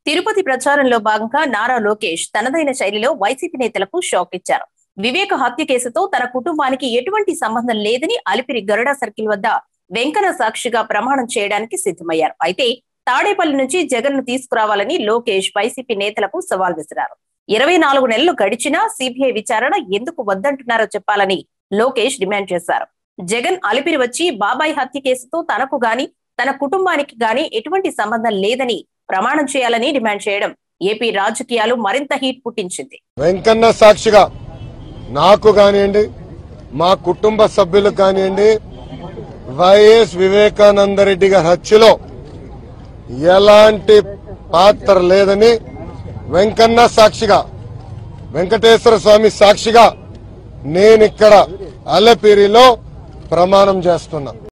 తిరుపతి ప్రచారంలో భాగంగా నారా లోకేష్ తనదైన శైలిలో వైసీపీ నేతలకు షాక్ ఇచ్చారు వివేక హత్య కేసుతో తన కుటుంబానికి ఎటువంటి సంబంధం లేదని అలిపిరి గరుడ సర్కిల్ వద్ద వెంకన్న సాక్షిగా ప్రమాణం చేయడానికి సిద్ధమయ్యారు అయితే తాడేపల్లి నుంచి జగన్ ను తీసుకురావాలని లోకేష్ వైసీపీ నేతలకు సవాల్ విసిరారు ఇరవై నాలుగు నెలలు గడిచినా సిబిఐ విచారణ ఎందుకు వద్దంటున్నారో చెప్పాలని లోకేష్ డిమాండ్ చేశారు జగన్ అలిపిరి వచ్చి బాబాయ్ హత్య కేసుతో తనకు గాని తన కుటుంబానికి గాని ఎటువంటి సంబంధం లేదని ప్రమాణం చేయాలని డిమాండ్ చేయడం ఏపీ రాజకీయాలు మరింత హీట్ పుట్టించింది వెంకన్న సాక్షిగా నాకు కానివ్వండి మా కుటుంబ సభ్యులకు కానివ్వండి వైఎస్ వివేకానంద రెడ్డి గారి హత్యలో ఎలాంటి పాత్ర లేదని వెంకన్న సాక్షిగా వెంకటేశ్వర స్వామి సాక్షిగా నేనిక్కడ అల్లపిరిలో ప్రమాణం చేస్తున్నా